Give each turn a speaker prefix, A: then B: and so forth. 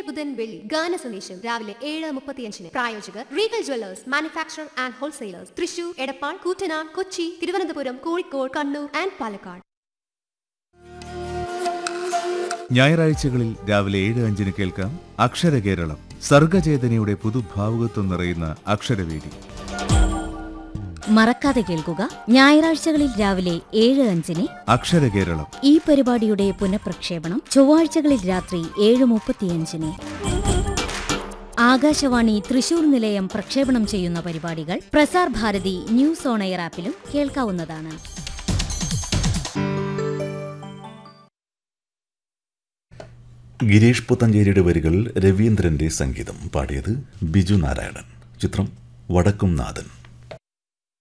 A: ബുധൻ വെള്ളി ഗാന സന്ദേശം രാവിലെ ഏഴ് മുപ്പത്തിയഞ്ചിന് പ്രായോജകർ Regal jewellers manufacture and wholesalers Thrissur Edappal Koottanad Kochi Thiruvananthapuram Kozhikode Kannur and Palakkad
B: ഞായറാഴ്ചകളിൽ രാവിലെ ഏഴ് അഞ്ചിന് കേൾക്കാം അക്ഷരകേരളം സർഗചേതനയുടെ പുതുഭാവുകത്വം നിറയുന്ന അക്ഷരവേദി
C: മറക്കാതെ കേൾക്കുക ഞായറാഴ്ചകളിൽ രാവിലെ ഏഴ് അഞ്ചിന്
B: അക്ഷരകേരളം
C: ഈ പരിപാടിയുടെ പുനഃപ്രക്ഷേപണം ചൊവ്വാഴ്ചകളിൽ രാത്രി ഏഴ് മുപ്പത്തിയഞ്ചിന് ആകാശവാണി തൃശൂർ നിലയം പ്രക്ഷേപണം ചെയ്യുന്ന പരിപാടികൾ Prasar Bharati news on air ആപ്പിലും കേൾക്കാവുന്നതാണ്
D: ഗിരീഷ് പുത്തഞ്ചേരിയുടെ വരികൾ രവീന്ദ്രന്റെ സംഗീതം പാടിയത് ബിജു നാരായണൻ ചിത്രം വടക്കും നാഥൻ